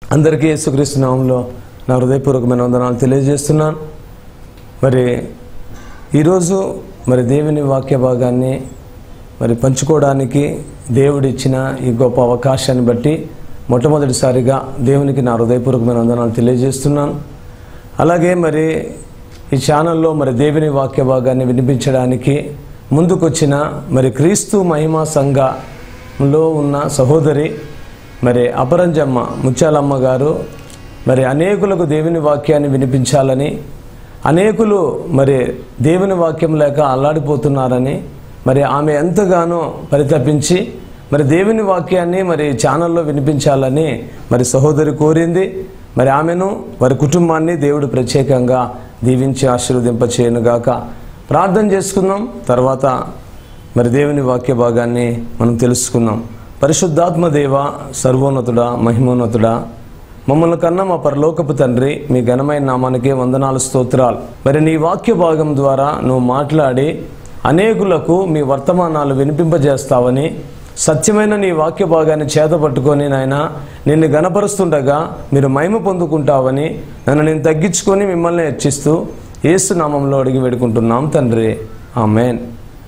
అందరికీ యేసుక్రీస్తు నామంలో నా హృదయపూర్వకమైన వందనాలు తెలియజేస్తున్నాను మరి ఈరోజు మరి దేవుని వాక్య భాగాన్ని మరి పంచుకోవడానికి దేవుడిచ్చిన ఈ గొప్ప అవకాశాన్ని బట్టి మొట్టమొదటిసారిగా దేవునికి నా హృదయపూర్వకమైన వందనాలు తెలియజేస్తున్నాను అలాగే మరి ఈ ఛానల్లో మరి దేవుని వాక్య భాగాన్ని వినిపించడానికి ముందుకొచ్చిన మరి క్రీస్తు మహిమా సంఘంలో ఉన్న సహోదరి మరి అపరంజమ్మ ముత్యాలమ్మ గారు మరి అనేకులకు దేవుని వాక్యాన్ని వినిపించాలని అనేకులు మరి దేవుని వాక్యం లేక అల్లాడిపోతున్నారని మరి ఆమె ఎంతగానో పరితపించి మరి దేవుని వాక్యాన్ని మరి ఛానల్లో వినిపించాలని మరి సహోదరి కోరింది మరి ఆమెను వారి కుటుంబాన్ని దేవుడు ప్రత్యేకంగా దీవించి ఆశీర్వదింపచేయనుగాక ప్రార్థన చేసుకుందాం తర్వాత మరి దేవుని వాక్య భాగాన్ని మనం తెలుసుకుందాం పరిశుద్ధాత్మ దేవ సర్వోన్నతుడా మహిమోన్నతుడా మమ్మల్ని కన్నా మా పరలోకపు తండ్రి మీ ఘనమైన నామానికి వందనాలు స్తోత్రాలు మరి నీ వాక్య భాగం ద్వారా నువ్వు మాట్లాడి అనేకులకు మీ వర్తమానాలు వినిపింపజేస్తావని సత్యమైన నీ వాక్య భాగాన్ని చేతపట్టుకొని నాయన నిన్ను గనపరుస్తుండగా మీరు మహిమ పొందుకుంటావని నన్ను నేను తగ్గించుకొని మిమ్మల్ని హెచ్చిస్తూ ఏసు నామంలో అడిగి వేడుకుంటున్నాం తండ్రి ఆమెన్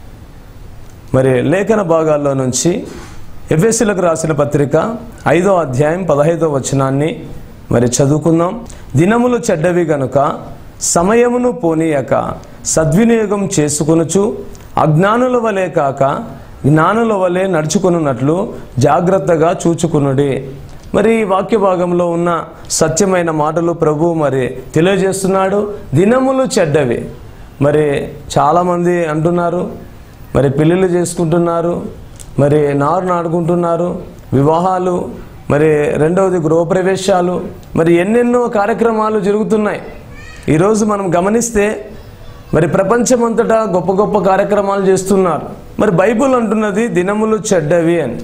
మరి లేఖన భాగాల్లో నుంచి ఎఫ్ఎస్సీలకు రాసిన పత్రిక ఐదో అధ్యాయం పదహైదో వచనాన్ని మరి చదువుకుందాం దినములు చెడ్డవి గనుక సమయమును పోనీయక సద్వినియోగం చేసుకొనుచు అజ్ఞానుల వలె కాక జ్ఞానుల వలె నడుచుకున్నట్లు జాగ్రత్తగా చూచుకునుడి మరి ఈ వాక్య భాగంలో ఉన్న సత్యమైన మాటలు ప్రభు మరి తెలియజేస్తున్నాడు దినములు చెడ్డవి మరి చాలామంది అంటున్నారు మరి పెళ్ళిళ్ళు చేసుకుంటున్నారు మరి నారు నాడుకుంటున్నారు వివాహాలు మరి రెండవది గృహప్రవేశాలు మరి ఎన్నెన్నో కార్యక్రమాలు జరుగుతున్నాయి ఈరోజు మనం గమనిస్తే మరి ప్రపంచమంతటా గొప్ప గొప్ప కార్యక్రమాలు చేస్తున్నారు మరి బైబుల్ అంటున్నది దినములు చెడ్డవి అని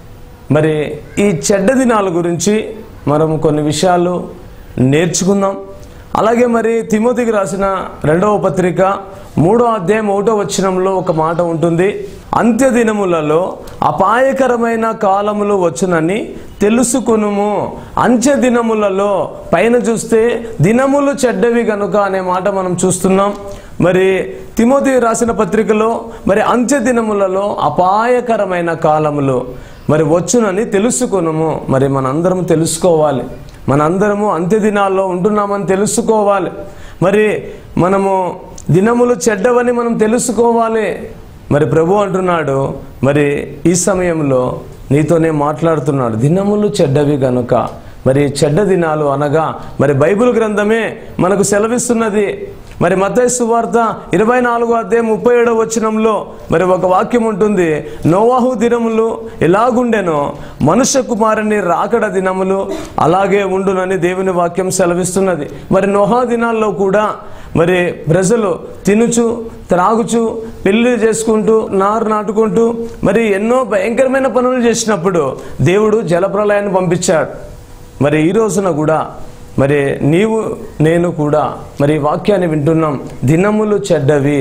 మరి ఈ చెడ్డ దినాల గురించి మనం కొన్ని విషయాలు నేర్చుకుందాం అలాగే మరి తిమోతికి రాసిన రెండవ పత్రిక మూడో అధ్యాయం ఒకటో వచనంలో ఒక మాట ఉంటుంది అంత్య దినములలో అపాయకరమైన కాలములు వచ్చునని తెలుసుకునుము అంత్య దినములలో పైన చూస్తే దినములు చెడ్డవి గనుక అనే మాట మనం చూస్తున్నాం మరి తిమోతి రాసిన పత్రికలో మరి అంత్య దినములలో అపాయకరమైన కాలములు మరి వచ్చునని తెలుసుకునము మరి మనందరం తెలుసుకోవాలి మనందరము అంత్య దినాల్లో ఉంటున్నామని తెలుసుకోవాలి మరి మనము దినములు చెడ్డవని మనం తెలుసుకోవాలి మరి ప్రభు అంటున్నాడు మరి ఈ సమయంలో నీతోనే మాట్లాడుతున్నాడు దినములు చెడ్డవి గనుక మరి చెడ్డ దినాలు అనగా మరి బైబిల్ గ్రంథమే మనకు సెలవిస్తున్నది మరి మతయ్య సువార్త ఇరవై నాలుగో అధ్యాయం ముప్పై ఏడవ వచనంలో మరి ఒక వాక్యం ఉంటుంది నోవాహు దినములు ఎలాగుండెనో మనుష్య కుమారుని రాకడ దినములు అలాగే ఉండునని దేవుని వాక్యం సెలవిస్తున్నది మరి నోహా దినాల్లో కూడా మరి ప్రజలు తినుచు త్రాగుచు పెళ్లి చేసుకుంటూ నారు నాటుకుంటూ మరి ఎన్నో భయంకరమైన పనులు చేసినప్పుడు దేవుడు జలప్రలయాన్ని పంపించాడు మరి ఈ రోజున కూడా మరి నీవు నేను కూడా మరి ఈ వాక్యాన్ని వింటున్నాం దినములు చెడ్డవి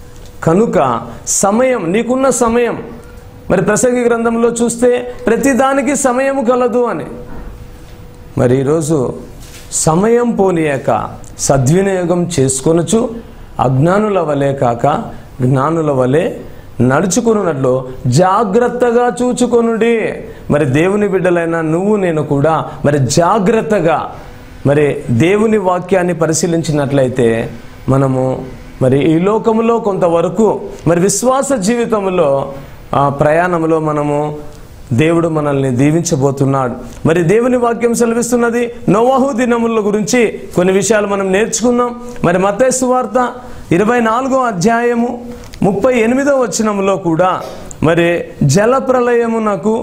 కనుక సమయం నీకున్న సమయం మరి ప్రసంగి గ్రంథంలో చూస్తే ప్రతిదానికి సమయం కలదు అని మరి ఈరోజు సమయం పోనీయక సద్వినియోగం చేసుకొనొచ్చు అజ్ఞానుల వలె కాక జ్ఞానుల వలె నడుచుకున్నట్లు జాగ్రత్తగా చూచుకొనుడి మరి దేవుని బిడ్డలైన నువ్వు నేను కూడా మరి జాగ్రత్తగా మరి దేవుని వాక్యాన్ని పరిశీలించినట్లయితే మనము మరి ఈ లోకములో కొంతవరకు మరి విశ్వాస జీవితంలో ఆ ప్రయాణంలో మనము దేవుడు మనల్ని దీవించబోతున్నాడు మరి దేవుని వాక్యం సెలవిస్తున్నది నోవాహు దినముల గురించి కొన్ని విషయాలు మనం నేర్చుకుందాం మరి మత్తయి సువార్త ఇరవై నాలుగో అధ్యాయము ముప్పై ఎనిమిదో వచనంలో కూడా మరి జల ప్రళయమునకు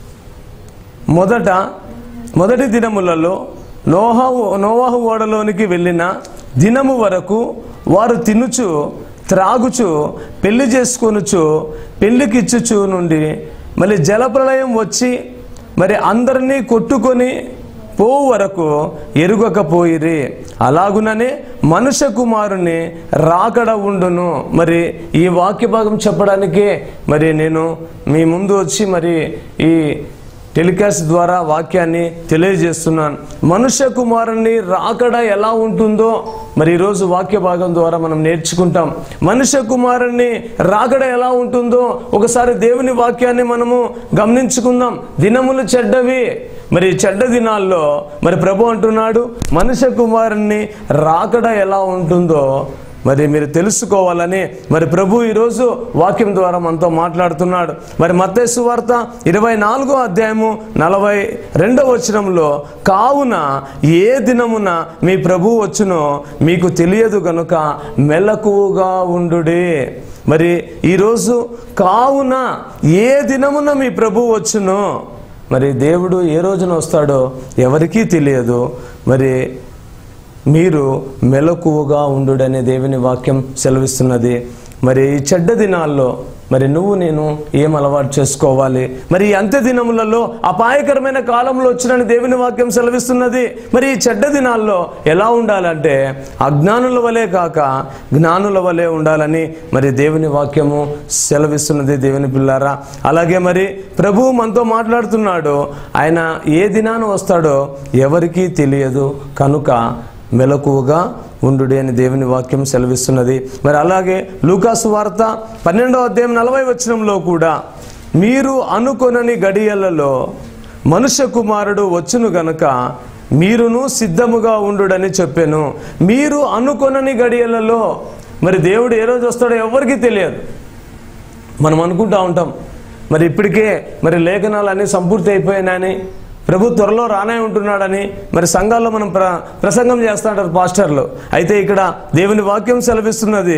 మొదట మొదటి దినములలో నోహావు నోవాహు ఓడలోనికి వెళ్ళిన దినము వరకు వారు తినుచు త్రాగుచు పెళ్లి చేసుకొనుచు పెళ్లికిచ్చుచు నుండి మళ్ళీ జలప్రలయం వచ్చి మరి అందరినీ కొట్టుకొని పోవు వరకు ఎరుగకపోయిరి అలాగుననే మనుష్య కుమారుని రాకడ ఉండును మరి ఈ వాక్య భాగం చెప్పడానికే మరి నేను మీ ముందు వచ్చి మరి ఈ టెలికాస్ట్ ద్వారా వాక్యాన్ని తెలియజేస్తున్నాను మనుష్య కుమారుని రాకడ ఎలా ఉంటుందో మరి ఈరోజు వాక్య భాగం ద్వారా మనం నేర్చుకుంటాం మనుష్య కుమారుని రాకడ ఎలా ఉంటుందో ఒకసారి దేవుని వాక్యాన్ని మనము గమనించుకుందాం దినములు చెడ్డవి మరి చెడ్డ దినాల్లో మరి ప్రభు అంటున్నాడు మనుష్య కుమారుని రాకడ ఎలా ఉంటుందో మరి మీరు తెలుసుకోవాలని మరి ప్రభు ఈరోజు వాక్యం ద్వారా మనతో మాట్లాడుతున్నాడు మరి మత్తేసు వార్త ఇరవై నాలుగో అధ్యాయము నలభై రెండవ వచనంలో కావున ఏ దినమున మీ ప్రభు వచ్చునో మీకు తెలియదు గనుక మెలకువగా ఉండుడి మరి ఈరోజు కావున ఏ దినమున మీ ప్రభు వచ్చునో మరి దేవుడు ఏ రోజున వస్తాడో ఎవరికీ తెలియదు మరి మీరు మెలకువగా ఉండుడనే దేవుని వాక్యం సెలవిస్తున్నది మరి ఈ చెడ్డ దినాల్లో మరి నువ్వు నేను ఏం అలవాటు చేసుకోవాలి మరి ఈ అంత్య దినములలో అపాయకరమైన కాలంలో వచ్చినని దేవుని వాక్యం సెలవిస్తున్నది మరి ఈ చెడ్డ దినాల్లో ఎలా ఉండాలంటే అజ్ఞానుల వలె కాక జ్ఞానుల వలె ఉండాలని మరి దేవుని వాక్యము సెలవిస్తున్నది దేవుని పిల్లారా అలాగే మరి ప్రభువు మనతో మాట్లాడుతున్నాడు ఆయన ఏ దినాన వస్తాడో ఎవరికీ తెలియదు కనుక మెలకువగా ఉండు అని దేవుని వాక్యం సెలవిస్తున్నది మరి అలాగే లూకాసు వార్త పన్నెండవ అధ్యాయం నలభై వచనంలో కూడా మీరు అనుకొనని గడియలలో మనుష్య కుమారుడు వచ్చును గనుక మీరును సిద్ధముగా ఉండుడని చెప్పాను మీరు అనుకొనని గడియలలో మరి దేవుడు ఏ రోజు వస్తాడో ఎవరికీ తెలియదు మనం అనుకుంటా ఉంటాం మరి ఇప్పటికే మరి లేఖనాలు అన్నీ సంపూర్తి అయిపోయినాయని ప్రభు త్వరలో రానే ఉంటున్నాడని మరి సంఘాల్లో మనం ప్ర ప్రసంగం చేస్తుంటారు పాస్టర్లు అయితే ఇక్కడ దేవుని వాక్యం సెలవిస్తున్నది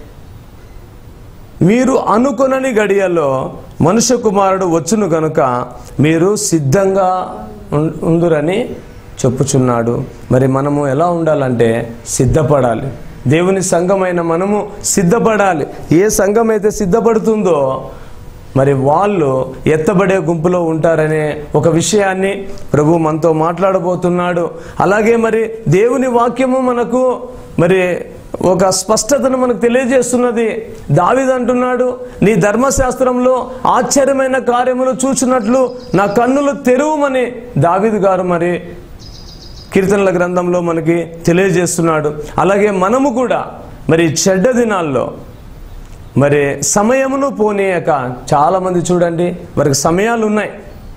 మీరు అనుకొనని గడియలో మనుష్య కుమారుడు వచ్చును గనుక మీరు సిద్ధంగా ఉం- ఉందురని చెప్పుచున్నాడు మరి మనము ఎలా ఉండాలంటే సిద్ధపడాలి దేవుని సంఘమైన మనము సిద్ధపడాలి ఏ సంఘం అయితే సిద్ధపడుతుందో మరి వాళ్ళు ఎత్తబడే గుంపులో ఉంటారనే ఒక విషయాన్ని ప్రభు మనతో మాట్లాడబోతున్నాడు అలాగే మరి దేవుని వాక్యము మనకు మరి ఒక స్పష్టతను మనకు తెలియజేస్తున్నది దావిద్ అంటున్నాడు నీ ధర్మశాస్త్రంలో ఆశ్చర్యమైన కార్యములు చూచినట్లు నా కన్నులు తెరువుమని దావిద్ గారు మరి కీర్తనల గ్రంథంలో మనకి తెలియజేస్తున్నాడు అలాగే మనము కూడా మరి చెడ్డ దినాల్లో మరి సమయమును పోనీయక చాలామంది చూడండి వారికి సమయాలు ఉన్నాయి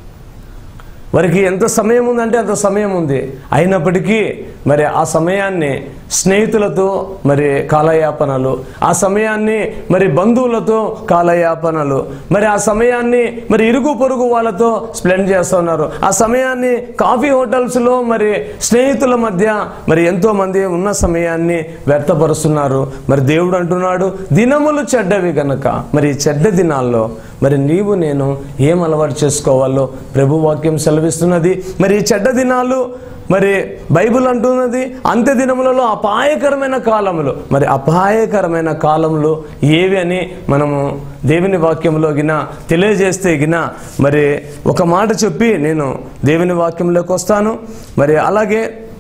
వారికి ఎంత సమయం ఉందంటే అంత సమయం ఉంది అయినప్పటికీ మరి ఆ సమయాన్ని స్నేహితులతో మరి కాలయాపనలు ఆ సమయాన్ని మరి బంధువులతో కాలయాపనలు మరి ఆ సమయాన్ని మరి ఇరుగు పొరుగు వాళ్ళతో స్పెండ్ చేస్తున్నారు ఆ సమయాన్ని కాఫీ హోటల్స్లో మరి స్నేహితుల మధ్య మరి ఎంతో మంది ఉన్న సమయాన్ని వ్యర్థపరుస్తున్నారు మరి దేవుడు అంటున్నాడు దినములు చెడ్డవి గనక మరి ఈ చెడ్డ దినాల్లో మరి నీవు నేను ఏం అలవాటు చేసుకోవాలో ప్రభు వాక్యం సెలవిస్తున్నది మరి ఈ చెడ్డ దినాలు మరి బైబిల్ అంటున్నది అంత్య దినములలో అపాయకరమైన కాలములు మరి అపాయకరమైన కాలములు ఏవి అని మనము దేవుని వాక్యంలో గిన తెలియజేస్తే గిన మరి ఒక మాట చెప్పి నేను దేవుని వాక్యంలోకి వస్తాను మరి అలాగే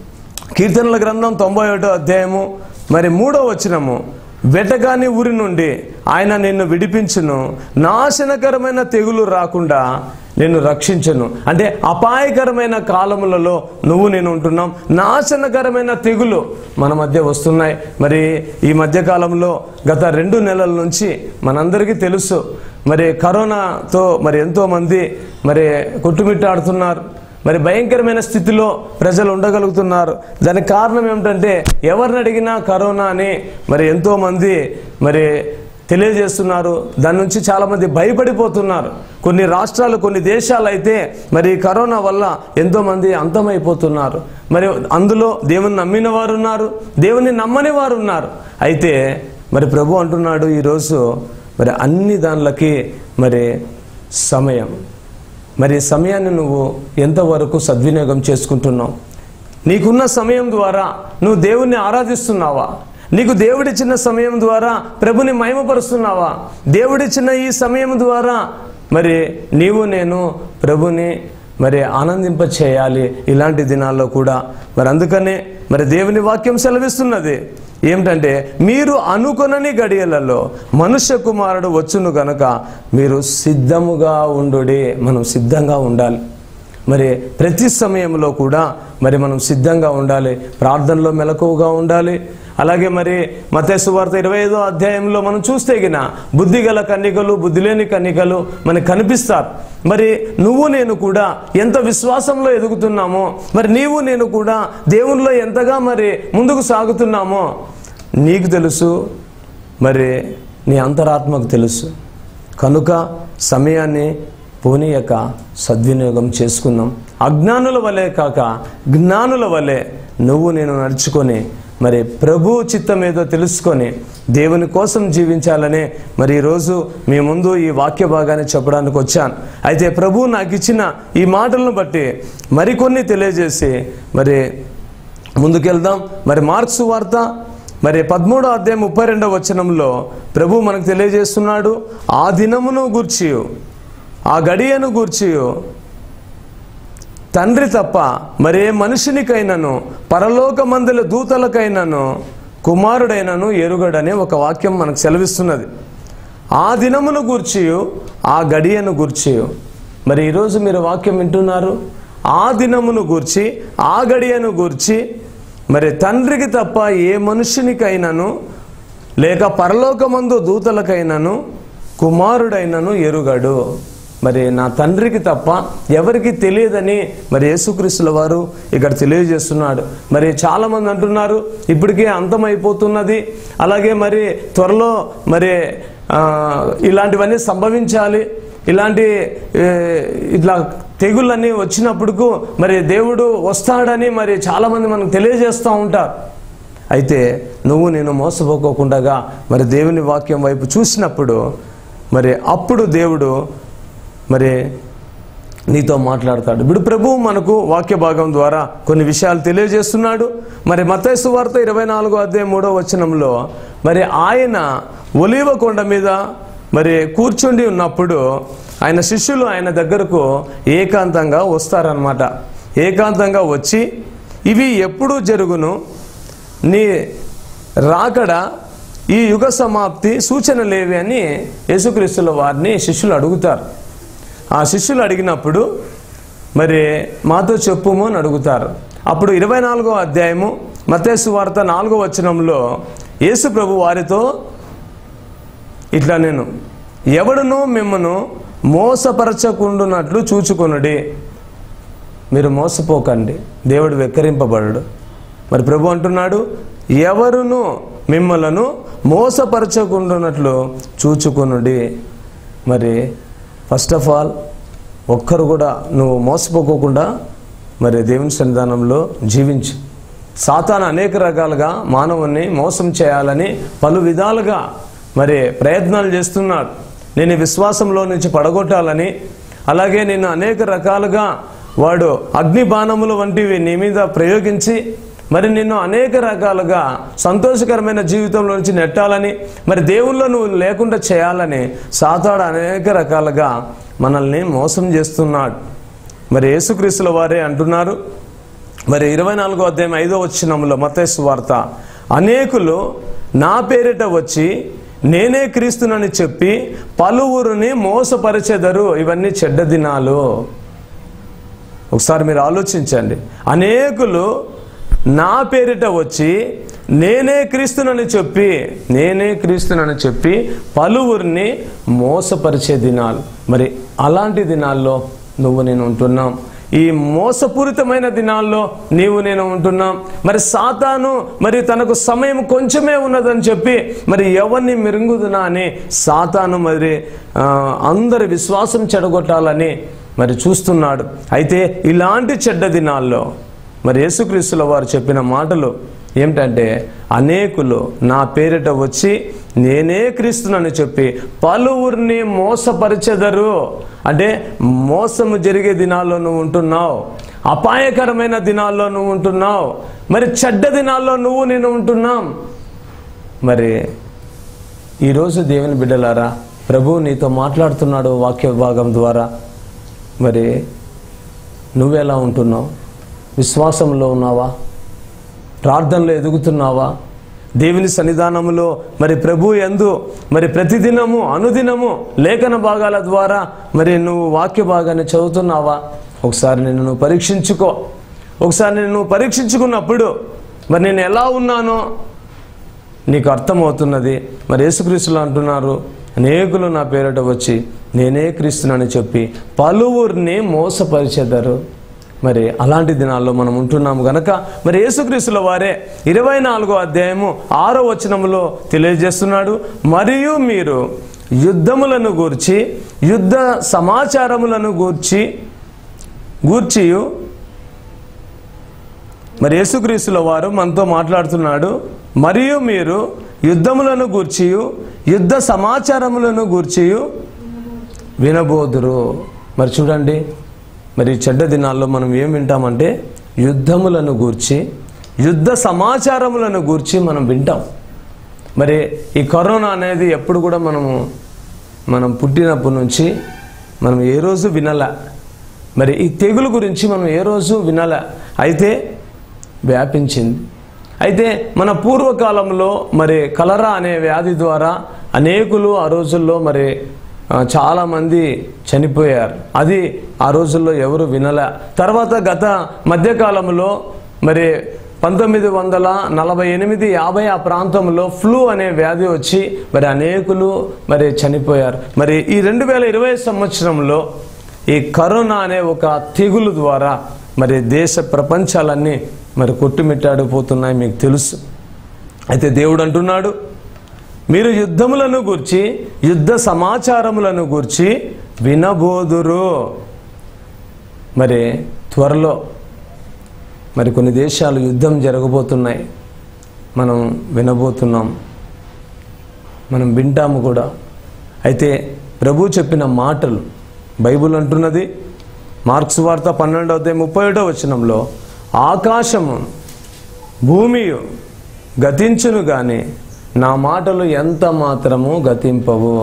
కీర్తనల గ్రంథం తొంభై ఒకటో అధ్యాయము మరి మూడో వచనము వెటగాని ఊరి నుండి ఆయన నిన్ను విడిపించును నాశనకరమైన తెగులు రాకుండా నిన్ను రక్షించను అంటే అపాయకరమైన కాలములలో నువ్వు నేను ఉంటున్నాం నాశనకరమైన తెగులు మన మధ్య వస్తున్నాయి మరి ఈ మధ్య కాలంలో గత రెండు నెలల నుంచి మనందరికీ తెలుసు మరి కరోనాతో మరి ఎంతోమంది మరి కొట్టుమిట్టాడుతున్నారు మరి భయంకరమైన స్థితిలో ప్రజలు ఉండగలుగుతున్నారు దానికి కారణం ఏమిటంటే ఎవరిని అడిగినా కరోనా అని మరి ఎంతోమంది మరి తెలియజేస్తున్నారు దాని నుంచి చాలామంది భయపడిపోతున్నారు కొన్ని రాష్ట్రాలు కొన్ని దేశాలు అయితే మరి ఈ కరోనా వల్ల ఎంతోమంది అంతమైపోతున్నారు మరి అందులో దేవుని నమ్మిన వారు ఉన్నారు దేవుని నమ్మని వారు ఉన్నారు అయితే మరి ప్రభు అంటున్నాడు ఈరోజు మరి అన్ని దానిలకి మరి సమయం మరి ఈ సమయాన్ని నువ్వు ఎంతవరకు సద్వినియోగం చేసుకుంటున్నావు నీకున్న సమయం ద్వారా నువ్వు దేవుణ్ణి ఆరాధిస్తున్నావా నీకు దేవుడిచ్చిన సమయం ద్వారా ప్రభుని మహిమపరుస్తున్నావా దేవుడిచ్చిన ఈ సమయం ద్వారా మరి నీవు నేను ప్రభుని మరి ఆనందింప చేయాలి ఇలాంటి దినాల్లో కూడా మరి అందుకనే మరి దేవుని వాక్యం సెలవిస్తున్నది ఏమిటంటే మీరు అనుకొనని గడియలలో మనుష్య కుమారుడు వచ్చును గనక మీరు సిద్ధముగా ఉండుడి మనం సిద్ధంగా ఉండాలి మరి ప్రతి సమయంలో కూడా మరి మనం సిద్ధంగా ఉండాలి ప్రార్థనలో మెలకువగా ఉండాలి అలాగే మరి మతేసు వార్త ఇరవై ఐదో అధ్యాయంలో మనం చూస్తే గిన బుద్ధి గల కన్నికలు బుద్ధి లేని కన్నికలు మనకు కనిపిస్తారు మరి నువ్వు నేను కూడా ఎంత విశ్వాసంలో ఎదుగుతున్నామో మరి నీవు నేను కూడా దేవునిలో ఎంతగా మరి ముందుకు సాగుతున్నామో నీకు తెలుసు మరి నీ అంతరాత్మకు తెలుసు కనుక సమయాన్ని పోనీయక సద్వినియోగం చేసుకుందాం అజ్ఞానుల వలె కాక జ్ఞానుల వలె నువ్వు నేను నడుచుకొని మరి ప్రభు చిత్తం ఏదో తెలుసుకొని దేవుని కోసం జీవించాలనే మరి ఈరోజు మీ ముందు ఈ వాక్య భాగాన్ని చెప్పడానికి వచ్చాను అయితే ప్రభు నాకు ఇచ్చిన ఈ మాటలను బట్టి మరికొన్ని తెలియజేసి మరి ముందుకెళ్దాం మరి మార్క్స్ వార్త మరి పదమూడో అధ్యాయం ముప్పై రెండవ వచనంలో ప్రభు మనకు తెలియజేస్తున్నాడు ఆ దినమును గూర్చి ఆ గడియను గూర్చి తండ్రి తప్ప మరే మనుషునికైనను పరలోకమందుల దూతలకైనను కుమారుడైనను ఎరుగడని ఒక వాక్యం మనకు సెలవిస్తున్నది ఆ దినమును గూర్చి ఆ గడియను గూర్చి మరి ఈరోజు మీరు వాక్యం వింటున్నారు ఆ దినమును గూర్చి ఆ గడియను గూర్చి మరి తండ్రికి తప్ప ఏ మనుషునికైనను లేక పరలోకమందు దూతలకైనను కుమారుడైనను ఎరుగడు మరి నా తండ్రికి తప్ప ఎవరికి తెలియదని మరి యేసుక్రీస్తుల వారు ఇక్కడ తెలియజేస్తున్నాడు మరి చాలామంది అంటున్నారు ఇప్పటికే అంతమైపోతున్నది అలాగే మరి త్వరలో మరి ఆ, ఇలాంటివన్నీ సంభవించాలి ఇలాంటి ఏ, ఇట్లా తెగుళ్ళన్నీ వచ్చినప్పుడు మరి దేవుడు వస్తాడని మరి చాలామంది మనకు తెలియజేస్తూ ఉంటారు అయితే నువ్వు నేను మోసపోకోకుండా మరి దేవుని వాక్యం వైపు చూసినప్పుడు మరి అప్పుడు దేవుడు మరి నీతో మాట్లాడతాడు ఇప్పుడు ప్రభువు మనకు వాక్య భాగం ద్వారా కొన్ని విషయాలు తెలియజేస్తున్నాడు మరి మతైసు వార్త ఇరవై నాలుగో అధ్యాయం మూడో వచనంలో మరి ఆయన ఒలీవ కొండ మీద మరి కూర్చుండి ఉన్నప్పుడు ఆయన శిష్యులు ఆయన దగ్గరకు ఏకాంతంగా వస్తారనమాట ఏకాంతంగా వచ్చి ఇవి ఎప్పుడు జరుగును నీ రాకడ ఈ యుగ సమాప్తి సూచనలేవి అని యేసుక్రీస్తుల వారిని శిష్యులు అడుగుతారు ఆ శిష్యులు అడిగినప్పుడు మరి మాతో చెప్పుము అని అడుగుతారు అప్పుడు ఇరవై నాలుగో అధ్యాయము మతేసు వార్త నాలుగో వచనంలో యేసు ప్రభు వారితో ఇట్లా నేను ఎవడును మిమ్మను మోసపరచకుండునట్లు చూచుకొనుడి మీరు మోసపోకండి దేవుడు వెక్కరింపబడడు మరి ప్రభు అంటున్నాడు ఎవరును మిమ్మలను మోసపరచకుండునట్లు చూచుకొనుడి మరి ఫస్ట్ ఆఫ్ ఆల్ ఒక్కరు కూడా నువ్వు మోసపోకోకుండా మరి దేవుని సన్నిధానంలో జీవించు సాతాను అనేక రకాలుగా మానవుణ్ణి మోసం చేయాలని పలు విధాలుగా మరి ప్రయత్నాలు చేస్తున్నాడు నేను ఈ విశ్వాసంలో నుంచి పడగొట్టాలని అలాగే నేను అనేక రకాలుగా వాడు అగ్ని బాణములు వంటివి నీ మీద ప్రయోగించి మరి నిన్ను అనేక రకాలుగా సంతోషకరమైన జీవితంలో నుంచి నెట్టాలని మరి దేవుల్లో నువ్వు లేకుండా చేయాలని సాతాడు అనేక రకాలుగా మనల్ని మోసం చేస్తున్నాడు మరి యేసుక్రీస్తుల వారే అంటున్నారు మరి ఇరవై నాలుగో అధ్యాయం ఐదో వచ్చినంలో మతేసు వార్త అనేకులు నా పేరిట వచ్చి నేనే క్రీస్తునని చెప్పి పలువురిని మోసపరిచెదరు ఇవన్నీ చెడ్డ దినాలు ఒకసారి మీరు ఆలోచించండి అనేకులు నా పేరిట వచ్చి నేనే క్రీస్తునని చెప్పి నేనే క్రీస్తునని చెప్పి పలువురిని మోసపరిచే దినాలు మరి అలాంటి దినాల్లో నువ్వు నేను ఉంటున్నాం ఈ మోసపూరితమైన దినాల్లో నీవు నేను ఉంటున్నాం మరి సాతాను మరి తనకు సమయం కొంచెమే ఉన్నదని చెప్పి మరి ఎవరిని మెరుగుదునా అని సాతాను మరి ఆ, అందరి విశ్వాసం చెడగొట్టాలని మరి చూస్తున్నాడు అయితే ఇలాంటి చెడ్డ దినాల్లో మరి యేసుక్రీస్తుల వారు చెప్పిన మాటలు ఏమిటంటే అనేకులు నా పేరిట వచ్చి నేనే క్రీస్తునని చెప్పి పలువురిని మోసపరిచెదరు అంటే మోసము జరిగే దినాల్లో నువ్వు ఉంటున్నావు అపాయకరమైన దినాల్లో నువ్వు ఉంటున్నావు మరి చెడ్డ దినాల్లో నువ్వు నేను ఉంటున్నాం మరి ఈరోజు దేవుని బిడ్డలారా ప్రభు నీతో మాట్లాడుతున్నాడు వాక్య భాగం ద్వారా మరి నువ్వెలా ఉంటున్నావు విశ్వాసంలో ఉన్నావా ప్రార్థనలో ఎదుగుతున్నావా దేవుని సన్నిధానములో మరి ప్రభు ఎందు మరి ప్రతిదినము అనుదినము లేఖన భాగాల ద్వారా మరి నువ్వు వాక్య భాగాన్ని చదువుతున్నావా ఒకసారి నిన్ను నువ్వు పరీక్షించుకో ఒకసారి నిన్ను నువ్వు పరీక్షించుకున్నప్పుడు మరి నేను ఎలా ఉన్నానో నీకు అర్థమవుతున్నది మరి యేసుక్రీస్తులు అంటున్నారు అనేకులు నా పేరట వచ్చి నేనే క్రీస్తునని చెప్పి పలువురిని మోసపరిచెదరు మరి అలాంటి దినాల్లో మనం ఉంటున్నాము గనక మరి యేసుక్రీస్తుల వారే ఇరవై నాలుగో అధ్యాయము ఆరో వచనములో తెలియజేస్తున్నాడు మరియు మీరు యుద్ధములను గూర్చి యుద్ధ సమాచారములను గూర్చి గూర్చియు మరి యేసుక్రీస్తుల వారు మనతో మాట్లాడుతున్నాడు మరియు మీరు యుద్ధములను గూర్చియు యుద్ధ సమాచారములను గూర్చియు వినబోదురు మరి చూడండి మరి ఈ చెడ్డ దినాల్లో మనం ఏం వింటామంటే యుద్ధములను గూర్చి యుద్ధ సమాచారములను గూర్చి మనం వింటాం మరి ఈ కరోనా అనేది ఎప్పుడు కూడా మనము మనం పుట్టినప్పటి నుంచి మనం ఏ రోజు వినలే మరి ఈ తెగులు గురించి మనం ఏ రోజు వినలే అయితే వ్యాపించింది అయితే మన పూర్వకాలంలో మరి కలరా అనే వ్యాధి ద్వారా అనేకులు ఆ రోజుల్లో మరి ఆ, చాలామంది చనిపోయారు అది ఆ రోజుల్లో ఎవరు వినలే తర్వాత గత మధ్యకాలంలో మరి పంతొమ్మిది వందల నలభై ఎనిమిది యాభై ఆ ప్రాంతంలో ఫ్లూ అనే వ్యాధి వచ్చి మరి అనేకులు మరి చనిపోయారు మరి ఈ రెండు వేల ఇరవై సంవత్సరంలో ఈ కరోనా అనే ఒక తెగులు ద్వారా మరి దేశ ప్రపంచాలన్నీ మరి కొట్టుమిట్టాడిపోతున్నాయి మీకు తెలుసు అయితే దేవుడు అంటున్నాడు మీరు యుద్ధములను గూర్చి యుద్ధ సమాచారములను గూర్చి వినబోదురు మరి త్వరలో మరి కొన్ని దేశాలు యుద్ధం జరగబోతున్నాయి మనం వినబోతున్నాం మనం వింటాము కూడా అయితే ప్రభు చెప్పిన మాటలు బైబుల్ అంటున్నది మార్క్స్ వార్త పన్నెండవ అధ్యాయం ముప్పై ఒకటో వచనంలో ఆకాశము భూమియు గతించును గాని నా మాటలు ఎంత మాత్రము గతింపవు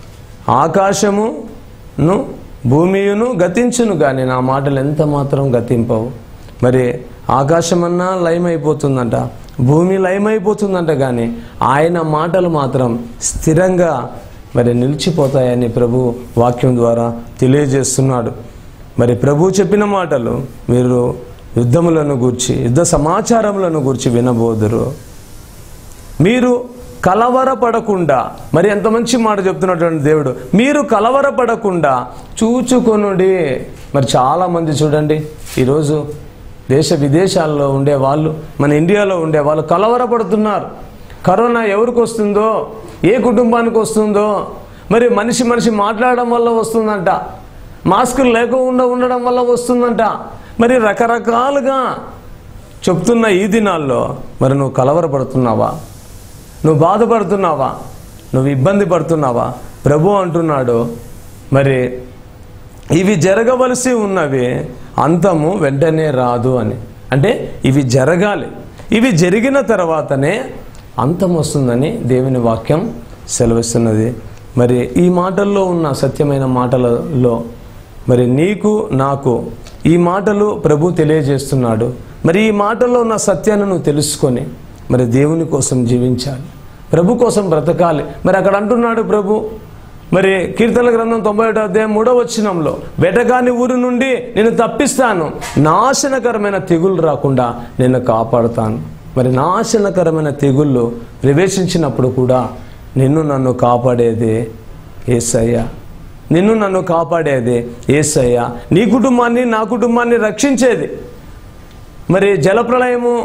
ఆకాశమును భూమియును గతించును గాని నా మాటలు ఎంత మాత్రం గతింపవు మరి ఆకాశమన్నా లయమైపోతుందంట భూమి లయమైపోతుందంట కానీ ఆయన మాటలు మాత్రం స్థిరంగా మరి నిలిచిపోతాయని ప్రభు వాక్యం ద్వారా తెలియజేస్తున్నాడు మరి ప్రభు చెప్పిన మాటలు మీరు యుద్ధములను గూర్చి యుద్ధ సమాచారములను గూర్చి వినబోదురు మీరు కలవరపడకుండా మరి ఎంత మంచి మాట చెప్తున్నటువంటి దేవుడు మీరు కలవరపడకుండా చూచుకొనుడి మరి చాలామంది చూడండి ఈరోజు దేశ విదేశాల్లో ఉండే వాళ్ళు మన ఇండియాలో ఉండే వాళ్ళు కలవరపడుతున్నారు కరోనా ఎవరికి వస్తుందో ఏ కుటుంబానికి వస్తుందో మరి మనిషి మనిషి మాట్లాడడం వల్ల వస్తుందంట మాస్కులు లేకుండా ఉండడం వల్ల వస్తుందంట మరి రకరకాలుగా చెప్తున్న ఈ దినాల్లో మరి నువ్వు కలవరపడుతున్నావా నువ్వు బాధపడుతున్నావా నువ్వు ఇబ్బంది పడుతున్నావా ప్రభు అంటున్నాడు మరి ఇవి జరగవలసి ఉన్నవి అంతము వెంటనే రాదు అని అంటే ఇవి జరగాలి ఇవి జరిగిన తర్వాతనే అంతం వస్తుందని దేవుని వాక్యం సెలవిస్తున్నది మరి ఈ మాటల్లో ఉన్న సత్యమైన మాటలలో మరి నీకు నాకు ఈ మాటలు ప్రభు తెలియజేస్తున్నాడు మరి ఈ మాటల్లో ఉన్న సత్యాన్ని నువ్వు తెలుసుకొని మరి దేవుని కోసం జీవించాలి ప్రభు కోసం బ్రతకాలి మరి అక్కడ అంటున్నాడు ప్రభు మరి కీర్తన గ్రంథం తొంభై ఒకటో అధ్యాయం మూడో వచ్చినంలో వెటగాని ఊరి నుండి నేను తప్పిస్తాను నాశనకరమైన తెగులు రాకుండా నేను కాపాడుతాను మరి నాశనకరమైన తెగుళ్ళు ప్రవేశించినప్పుడు కూడా నిన్ను నన్ను కాపాడేది ఏసయ్య నిన్ను నన్ను కాపాడేది ఏసయ్య నీ కుటుంబాన్ని నా కుటుంబాన్ని రక్షించేది మరి జలప్రళయము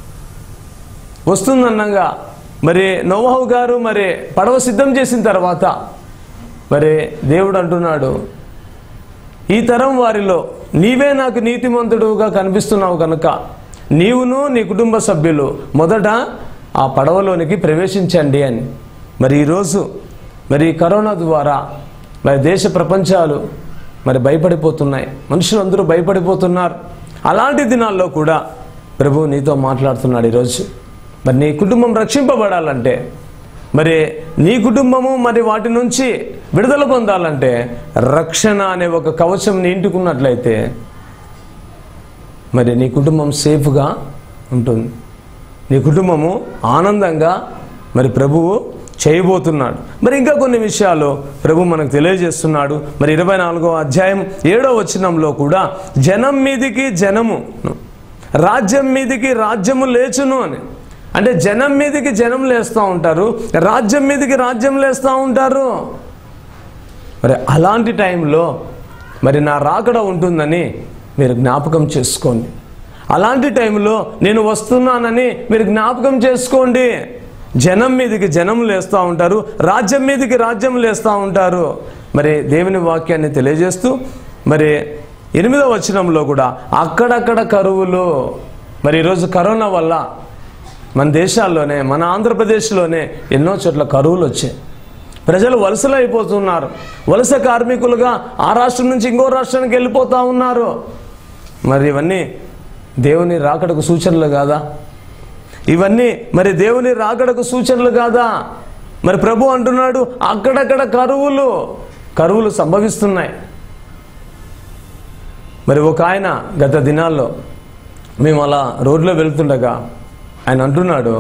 వస్తుందన్నగా మరి నోవాహు గారు మరి పడవ సిద్ధం చేసిన తర్వాత మరి దేవుడు అంటున్నాడు ఈ తరం వారిలో నీవే నాకు నీతిమంతుడుగా కనిపిస్తున్నావు కనుక నీవును నీ కుటుంబ సభ్యులు మొదట ఆ పడవలోనికి ప్రవేశించండి అని మరి ఈరోజు మరి ఈ కరోనా ద్వారా మరి దేశ ప్రపంచాలు మరి భయపడిపోతున్నాయి మనుషులందరూ భయపడిపోతున్నారు అలాంటి దినాల్లో కూడా ప్రభు నీతో మాట్లాడుతున్నాడు ఈరోజు మరి నీ కుటుంబం రక్షింపబడాలంటే మరి నీ కుటుంబము మరి వాటి నుంచి విడుదల పొందాలంటే రక్షణ అనే ఒక కవచం నీ ఇంటికి ఉన్నట్లయితే మరి నీ కుటుంబం సేఫ్గా ఉంటుంది నీ కుటుంబము ఆనందంగా మరి ప్రభువు చేయబోతున్నాడు మరి ఇంకా కొన్ని విషయాలు ప్రభు మనకు తెలియజేస్తున్నాడు మరి ఇరవై నాలుగో అధ్యాయం ఏడో వచనంలో కూడా జనం మీదికి జనము రాజ్యం మీదికి రాజ్యము లేచును అని అంటే జనం మీదికి జనం లేస్తూ ఉంటారు రాజ్యం మీదికి రాజ్యం లేస్తూ ఉంటారు మరి అలాంటి టైంలో మరి నా రాకడ ఉంటుందని మీరు జ్ఞాపకం చేసుకోండి అలాంటి టైంలో నేను వస్తున్నానని మీరు జ్ఞాపకం చేసుకోండి జనం మీదకి జనం లేస్తూ ఉంటారు రాజ్యం మీదకి రాజ్యం లేస్తూ ఉంటారు మరి దేవుని వాక్యాన్ని తెలియజేస్తూ మరి ఎనిమిదవ వచనంలో కూడా అక్కడక్కడ కరువులు మరి ఈరోజు కరోనా వల్ల మన దేశాల్లోనే మన ఆంధ్రప్రదేశ్లోనే ఎన్నో చోట్ల కరువులు వచ్చాయి ప్రజలు వలసలు అయిపోతున్నారు వలస కార్మికులుగా ఆ రాష్ట్రం నుంచి ఇంకో రాష్ట్రానికి వెళ్ళిపోతూ ఉన్నారు మరి ఇవన్నీ దేవుని రాకడకు సూచనలు కాదా ఇవన్నీ మరి దేవుని రాకడకు సూచనలు కాదా మరి ప్రభు అంటున్నాడు అక్కడక్కడ కరువులు కరువులు సంభవిస్తున్నాయి మరి ఒక ఆయన గత దినాల్లో మేము అలా రోడ్లో వెళ్తుండగా ఆయన అంటున్నాడు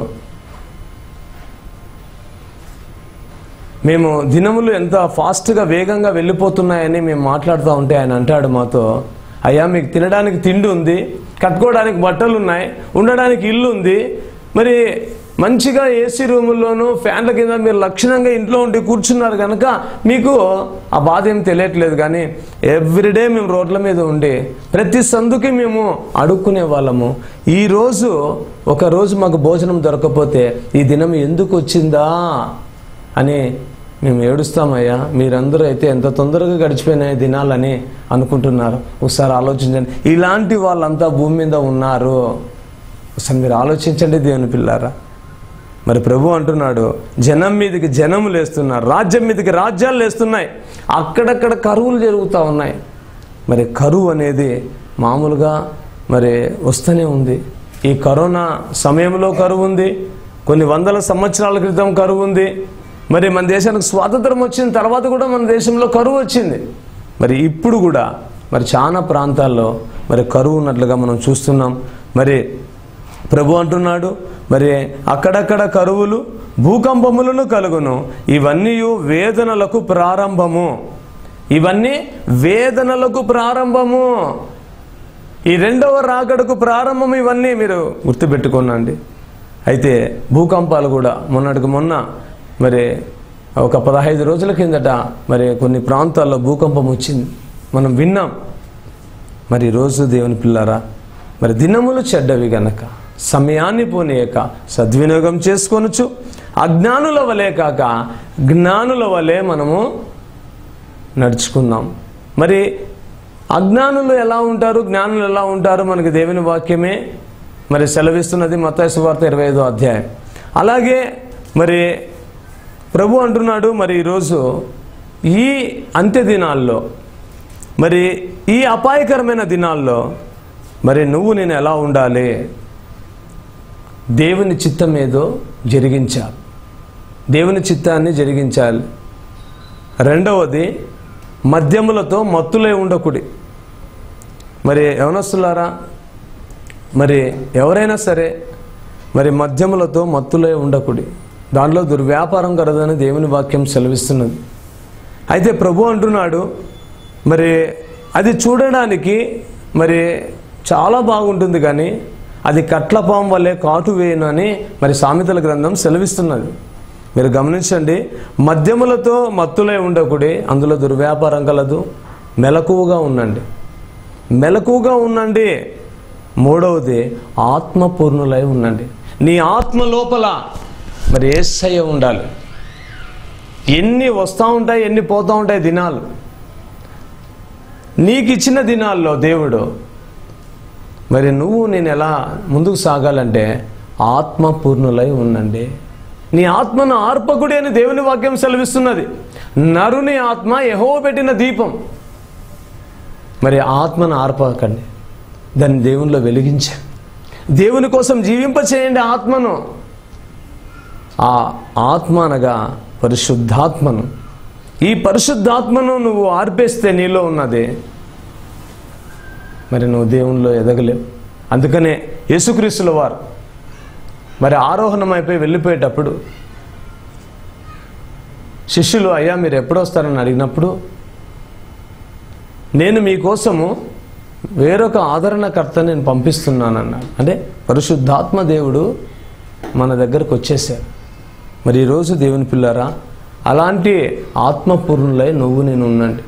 మేము దినములు ఎంత ఫాస్ట్గా వేగంగా వెళ్ళిపోతున్నాయని మేము మాట్లాడుతూ ఉంటే ఆయన అంటాడు మాతో అయ్యా మీకు తినడానికి తిండి ఉంది కట్టుకోవడానికి బట్టలు ఉన్నాయి ఉండడానికి ఇల్లు ఉంది మరి మంచిగా ఏసీ రూముల్లోనూ ఫ్యాన్ల కింద మీరు లక్షణంగా ఇంట్లో ఉండి కూర్చున్నారు కనుక మీకు ఆ బాధ ఏం తెలియట్లేదు కానీ ఎవ్రీడే మేము రోడ్ల మీద ఉండి ప్రతి సందుకి మేము అడుక్కునే వాళ్ళము ఈరోజు ఒక రోజు మాకు భోజనం దొరకకపోతే ఈ దినం ఎందుకు వచ్చిందా అని మేము ఏడుస్తామయ్యా మీరందరూ అయితే ఎంత తొందరగా గడిచిపోయినాయి దినాలని అనుకుంటున్నారు ఒకసారి ఆలోచించండి ఇలాంటి వాళ్ళంతా భూమి మీద ఉన్నారు ఒకసారి మీరు ఆలోచించండి దేవుని పిల్లారా మరి ప్రభు అంటున్నాడు జనం మీదకి జనము లేస్తున్నారు రాజ్యం మీదకి రాజ్యాలు లేస్తున్నాయి అక్కడక్కడ కరువులు జరుగుతూ ఉన్నాయి మరి కరువు అనేది మామూలుగా మరి వస్తూనే ఉంది ఈ కరోనా సమయంలో కరువు ఉంది కొన్ని వందల సంవత్సరాల క్రితం కరువు ఉంది మరి మన దేశానికి స్వాతంత్రం వచ్చిన తర్వాత కూడా మన దేశంలో కరువు వచ్చింది మరి ఇప్పుడు కూడా మరి చాలా ప్రాంతాల్లో మరి కరువు ఉన్నట్లుగా మనం చూస్తున్నాం మరి ప్రభు అంటున్నాడు మరి అక్కడక్కడ కరువులు భూకంపములను కలుగును ఇవన్నీ వేదనలకు ప్రారంభము ఇవన్నీ వేదనలకు ప్రారంభము ఈ రెండవ రాకడకు ప్రారంభం ఇవన్నీ మీరు గుర్తుపెట్టుకోనండి అయితే భూకంపాలు కూడా మొన్నటికి మొన్న మరి ఒక పదహైదు రోజుల కిందట మరి కొన్ని ప్రాంతాల్లో భూకంపం వచ్చింది మనం విన్నాం మరి రోజు దేవుని పిల్లారా మరి దినములు చెడ్డవి గనక సమయాన్ని పోనీయక సద్వినియోగం చేసుకొనొచ్చు అజ్ఞానుల వలె కాక జ్ఞానుల వలె మనము నడుచుకుందాం మరి అజ్ఞానులు ఎలా ఉంటారు జ్ఞానులు ఎలా ఉంటారు మనకి దేవుని వాక్యమే మరి సెలవిస్తున్నది మత్తాయి వార్త ఇరవై ఐదో అధ్యాయం అలాగే మరి ప్రభు అంటున్నాడు మరి ఈరోజు ఈ అంత్య దినాల్లో మరి ఈ అపాయకరమైన దినాల్లో మరి నువ్వు నేను ఎలా ఉండాలి దేవుని చిత్తం ఏదో జరిగించాలి దేవుని చిత్తాన్ని జరిగించాలి రెండవది మద్యములతో మత్తులై ఉండకుడి మరి యవనస్తులారా మరి ఎవరైనా సరే మరి మద్యములతో మత్తులై ఉండకుడి దాంట్లో దుర్వ్యాపారం కలదని దేవుని వాక్యం సెలవిస్తున్నది అయితే ప్రభు అంటున్నాడు మరి అది చూడడానికి మరి చాలా బాగుంటుంది కానీ అది కట్లపాం వల్లే కాటు వేయను అని మరి సామెతల గ్రంథం సెలవిస్తున్నది మీరు గమనించండి మద్యములతో మత్తులై ఉండకుడి అందులో దుర్వ్యాపారం కలదు మెలకువగా ఉండండి మెలకువగా ఉండండి మూడవది ఆత్మపూర్ణులై ఉండండి నీ ఆత్మ లోపల మరి ఏసయ్య ఉండాలి ఎన్ని వస్తూ ఉంటాయి ఎన్ని పోతూ ఉంటాయి దినాలు నీకు ఇచ్చిన దినాల్లో దేవుడు మరి నువ్వు నేను ఎలా ముందుకు సాగాలంటే ఆత్మపూర్ణులై ఉండండి నీ ఆత్మను ఆర్పకుడి అని దేవుని వాక్యం సెలవిస్తున్నది నరుని ఆత్మ యహో పెట్టిన దీపం మరి ఆత్మను ఆర్పకండి దాన్ని దేవునిలో వెలిగించండి దేవుని కోసం జీవింప చేయండి ఆత్మను ఆ ఆత్మ అనగా పరిశుద్ధాత్మను ఈ పరిశుద్ధాత్మను నువ్వు ఆర్పేస్తే నీలో ఉన్నది మరి నువ్వు దేవునిలో ఎదగలేవు అందుకనే యేసుక్రీస్తుల వారు మరి ఆరోహణం అయిపోయి వెళ్ళిపోయేటప్పుడు శిష్యులు అయ్యా మీరు ఎప్పుడు వస్తారని అడిగినప్పుడు నేను మీకోసము వేరొక ఆదరణకర్త నేను పంపిస్తున్నానన్నాడు అంటే పరిశుద్ధాత్మ దేవుడు మన దగ్గరకు వచ్చేసాడు మరి ఈరోజు దేవుని పిల్లరా అలాంటి ఆత్మపూర్ణులై నువ్వు నేను ఉండండి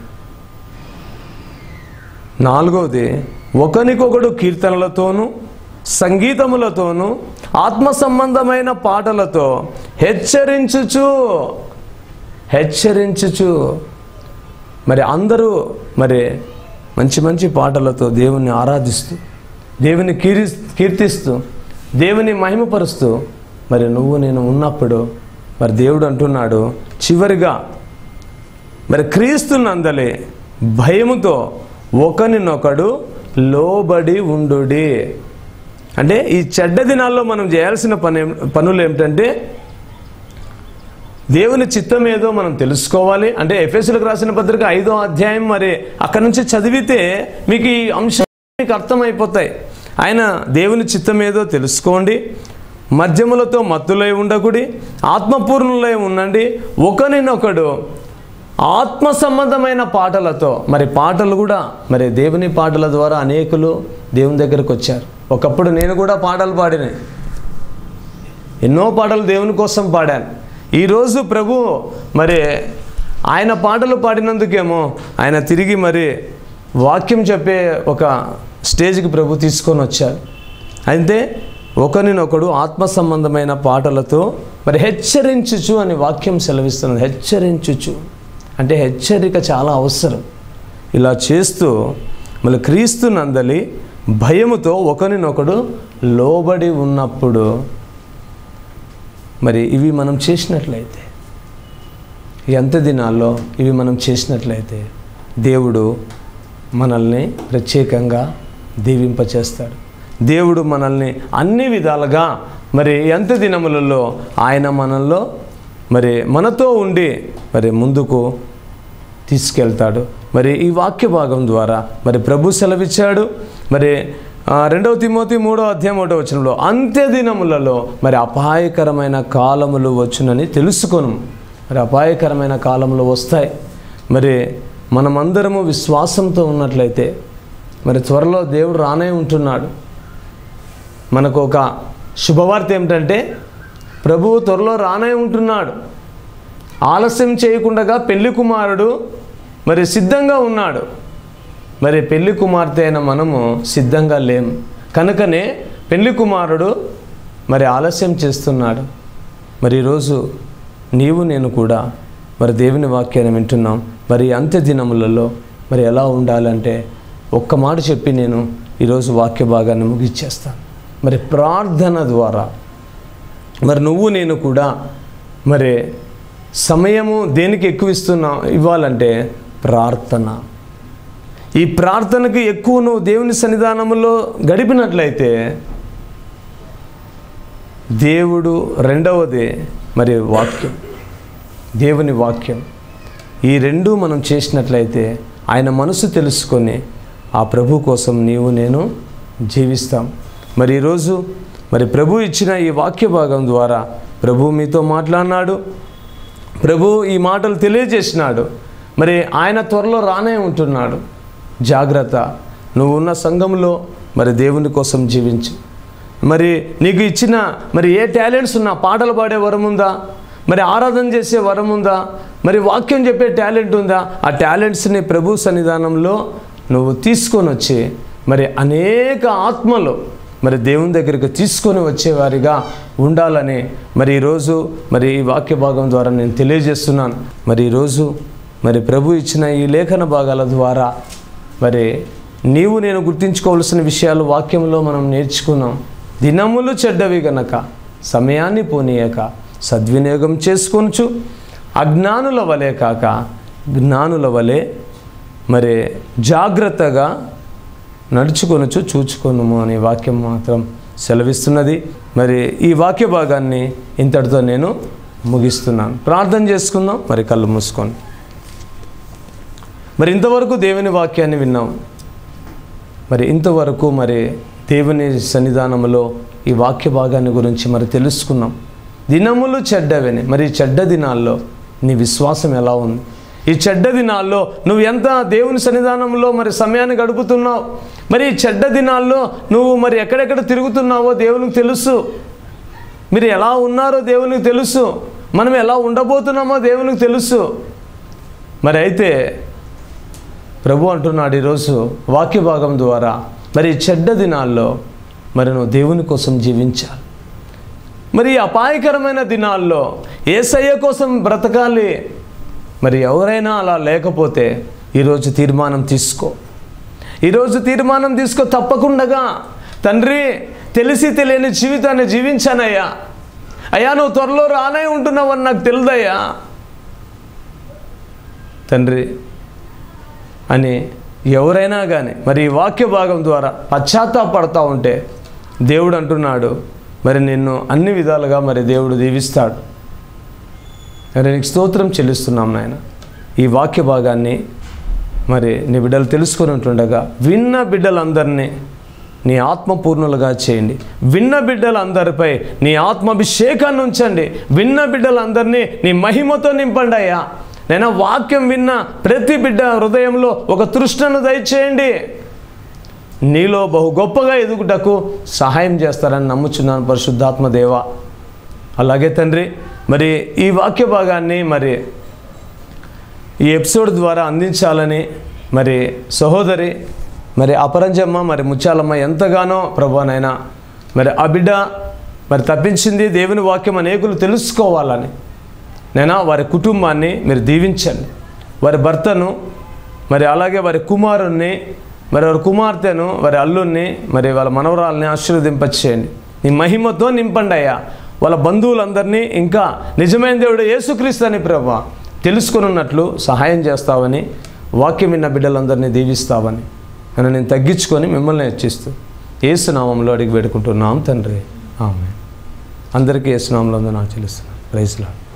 నాలుగవది ఒకనికొకడు కీర్తనలతోనూ సంగీతములతోనూ ఆత్మ సంబంధమైన పాటలతో హెచ్చరించుచు హెచ్చరించుచు మరి అందరూ మరి మంచి మంచి పాటలతో దేవుణ్ణి ఆరాధిస్తూ దేవుని కీరి కీర్తిస్తూ దేవుని మహిమపరుస్తూ మరి నువ్వు నేను ఉన్నప్పుడు మరి దేవుడు అంటున్నాడు చివరిగా మరి క్రీస్తునందలే భయముతో ఒకరినొకడు లోబడి ఉండుడి అంటే ఈ చెడ్డ దినాల్లో మనం చేయాల్సిన పని ఏం- పనులు ఏమిటంటే దేవుని చిత్తం ఏదో మనం తెలుసుకోవాలి అంటే ఎఫ్ఎస్లకు రాసిన పత్రిక ఐదో అధ్యాయం మరి అక్కడ నుంచి చదివితే మీకు ఈ అంశం మీకు అర్థమైపోతాయి ఆయన దేవుని చిత్తం ఏదో తెలుసుకోండి మద్యములతో మత్తులై ఉండకుడి ఆత్మపూర్ణులై ఉండండి ఒకరినొకడు ఆత్మ సంబంధమైన పాటలతో మరి పాటలు కూడా మరి దేవుని పాటల ద్వారా అనేకులు దేవుని దగ్గరకు వచ్చారు ఒకప్పుడు నేను కూడా పాటలు పాడినాయి ఎన్నో పాటలు దేవుని కోసం పాడాను ఈరోజు ప్రభు మరి ఆయన పాటలు పాడినందుకేమో ఆయన తిరిగి మరి వాక్యం చెప్పే ఒక స్టేజ్కి ప్రభు తీసుకొని వచ్చారు అయితే ఒకరినొకడు ఆత్మ సంబంధమైన పాటలతో మరి హెచ్చరించుచు అని వాక్యం సెలవిస్తున్నది హెచ్చరించుచు అంటే హెచ్చరిక చాలా అవసరం ఇలా చేస్తూ మళ్ళీ క్రీస్తు నందలి భయముతో ఒకరినొకడు లోబడి ఉన్నప్పుడు మరి ఇవి మనం చేసినట్లయితే ఈ అంత్య దినాల్లో ఇవి మనం చేసినట్లయితే దేవుడు మనల్ని ప్రత్యేకంగా దీవింపచేస్తాడు దేవుడు మనల్ని అన్ని విధాలుగా మరి ఈ అంత్య దినములలో ఆయన మనల్లో మరి మనతో ఉండి మరి ముందుకు తీసుకెళ్తాడు మరి ఈ వాక్య భాగం ద్వారా మరి ప్రభు సెలవిచ్చాడు మరి ఆ, రెండవ తిమోతి మూడో అధ్యాయం ఒకటో వచనంలో అంత్య దినములలో మరి అపాయకరమైన కాలములు వచ్చునని తెలుసుకొను మరి అపాయకరమైన కాలములు వస్తాయి మరి మనమందరము విశ్వాసంతో ఉన్నట్లయితే మరి త్వరలో దేవుడు రానే ఉంటున్నాడు మనకు ఒక శుభవార్త ఏమిటంటే ప్రభువు త్వరలో రానే ఉంటున్నాడు ఆలస్యం చేయకుండా పెళ్లి కుమారుడు మరి సిద్ధంగా ఉన్నాడు మరి పెళ్లి కుమార్తె అయిన మనము సిద్ధంగా లేము కనుకనే పెళ్లి కుమారుడు మరి ఆలస్యం చేస్తున్నాడు మరి ఈరోజు నీవు నేను కూడా మరి దేవుని వాక్యాన్ని వింటున్నాం మరి అంత్య దినములలో మరి ఎలా ఉండాలంటే ఒక్క మాట చెప్పి నేను ఈరోజు వాక్య భాగాన్ని ముగిచ్చేస్తాను మరి ప్రార్థన ద్వారా మరి నువ్వు నేను కూడా మరి సమయము దేనికి ఎక్కువ ఇస్తున్నా ఇవ్వాలంటే ప్రార్థన ఈ ప్రార్థనకు ఎక్కువ నువ్వు దేవుని సన్నిధానంలో గడిపినట్లయితే దేవుడు రెండవది మరి వాక్యం దేవుని వాక్యం ఈ రెండు మనం చేసినట్లయితే ఆయన మనసు తెలుసుకొని ఆ ప్రభు కోసం నీవు నేను జీవిస్తాం మరి ఈరోజు మరి ప్రభు ఇచ్చిన ఈ వాక్య భాగం ద్వారా ప్రభు మీతో మాట్లాడినాడు ప్రభు ఈ మాటలు తెలియజేసినాడు మరి ఆయన త్వరలో రానే ఉంటున్నాడు జాగ్రత్త నువ్వు ఉన్న సంఘంలో మరి దేవుని కోసం జీవించు మరి నీకు ఇచ్చిన మరి ఏ టాలెంట్స్ ఉన్నా పాటలు పాడే వరం ఉందా మరి ఆరాధన చేసే వరం ఉందా మరి వాక్యం చెప్పే టాలెంట్ ఉందా ఆ టాలెంట్స్ని ప్రభు సన్నిధానంలో నువ్వు తీసుకొని వచ్చి మరి అనేక ఆత్మలు మరి దేవుని దగ్గరికి తీసుకొని వచ్చేవారిగా ఉండాలని మరి ఈరోజు మరి ఈ వాక్య భాగం ద్వారా నేను తెలియజేస్తున్నాను మరి ఈరోజు మరి ప్రభు ఇచ్చిన ఈ లేఖన భాగాల ద్వారా మరి నీవు నేను గుర్తించుకోవాల్సిన విషయాలు వాక్యంలో మనం నేర్చుకున్నాం దినములు చెడ్డవి గనక సమయాన్ని పోనీయక సద్వినియోగం చేసుకొనుచు అజ్ఞానుల వలె కాక జ్ఞానుల వలె మరి జాగ్రత్తగా నడుచుకొనుచు చూచుకొనుము అనే వాక్యం మాత్రం సెలవిస్తున్నది మరి ఈ వాక్య భాగాన్ని ఇంతటితో నేను ముగిస్తున్నాను ప్రార్థన చేసుకుందాం మరి కళ్ళు మూసుకోండి మరి ఇంతవరకు దేవుని వాక్యాన్ని విన్నాం మరి ఇంతవరకు మరి దేవుని సన్నిధానంలో ఈ వాక్య భాగాన్ని గురించి మరి తెలుసుకున్నాం దినములు చెడ్డవని మరి ఈ చెడ్డ దినాల్లో నీ విశ్వాసం ఎలా ఉంది ఈ చెడ్డ దినాల్లో నువ్వు ఎంత దేవుని సన్నిధానంలో మరి సమయాన్ని గడుపుతున్నావు మరి ఈ చెడ్డ దినాల్లో నువ్వు మరి ఎక్కడెక్కడ తిరుగుతున్నావో దేవునికి తెలుసు మీరు ఎలా ఉన్నారో దేవునికి తెలుసు మనం ఎలా ఉండబోతున్నామో దేవునికి తెలుసు మరి అయితే ప్రభు అంటున్నాడు ఈరోజు వాక్య భాగం ద్వారా మరి ఈ చెడ్డ దినాల్లో మరి నువ్వు దేవుని కోసం జీవించాలి మరి ఈ అపాయకరమైన దినాల్లో ఏసయ్య కోసం బ్రతకాలి మరి ఎవరైనా అలా లేకపోతే ఈరోజు తీర్మానం తీసుకో ఈరోజు తీర్మానం తీసుకో తప్పకుండా తండ్రి తెలిసి తెలియని జీవితాన్ని జీవించానయ్యా అయ్యా నువ్వు త్వరలో రానే ఉంటున్నావని నాకు తెలియదయ్యా తండ్రి అని ఎవరైనా కానీ మరి ఈ వాక్య భాగం ద్వారా పశ్చాత్తాపడతా ఉంటే దేవుడు అంటున్నాడు మరి నిన్ను అన్ని విధాలుగా మరి దేవుడు దీవిస్తాడు మరి నీకు స్తోత్రం చెల్లిస్తున్నాం నాయన ఈ వాక్య భాగాన్ని మరి నీ బిడ్డలు తెలుసుకొని ఉంటుండగా విన్న బిడ్డలందరినీ నీ ఆత్మపూర్ణులుగా చేయండి విన్న బిడ్డలందరిపై నీ ఆత్మాభిషేకాన్ని ఉంచండి విన్న బిడ్డలందరినీ నీ మహిమతో నింపండి అయ్యా నేను వాక్యం విన్న ప్రతి బిడ్డ హృదయంలో ఒక తృష్ణను దయచేయండి నీలో బహు గొప్పగా ఎదుగుటకు సహాయం చేస్తారని నమ్ముచున్నాను పరిశుద్ధాత్మ దేవ అలాగే తండ్రి మరి ఈ వాక్య భాగాన్ని మరి ఈ ఎపిసోడ్ ద్వారా అందించాలని మరి సహోదరి మరి అపరంజమ్మ మరి ముత్యాలమ్మ ఎంతగానో ప్రభానైనా మరి ఆ బిడ్డ మరి తప్పించింది దేవుని వాక్యం అనేకులు తెలుసుకోవాలని నేను వారి కుటుంబాన్ని మీరు దీవించండి వారి భర్తను మరి అలాగే వారి కుమారుణ్ణి మరి వారి కుమార్తెను వారి అల్లుణ్ణి మరి వాళ్ళ మనవరాల్ని ఆశీర్వదింపచేయండి నీ మహిమతో నింపండి అయ్యా వాళ్ళ బంధువులందరినీ ఇంకా నిజమైన దేవుడు యేసుక్రీస్తు అని ప్రభా తెలుసుకొని ఉన్నట్లు సహాయం చేస్తావని వాక్యం విన్న బిడ్డలందరినీ దీవిస్తావని నన్ను నేను తగ్గించుకొని మిమ్మల్ని హెచ్చిస్తూ ఏసునామంలో అడిగి పెట్టుకుంటున్నాం తండ్రి ఆమె అందరికీ ఏసునామంలో ఉందో నాకు తెలుస్తున్నాను ప్రైజ్లాడు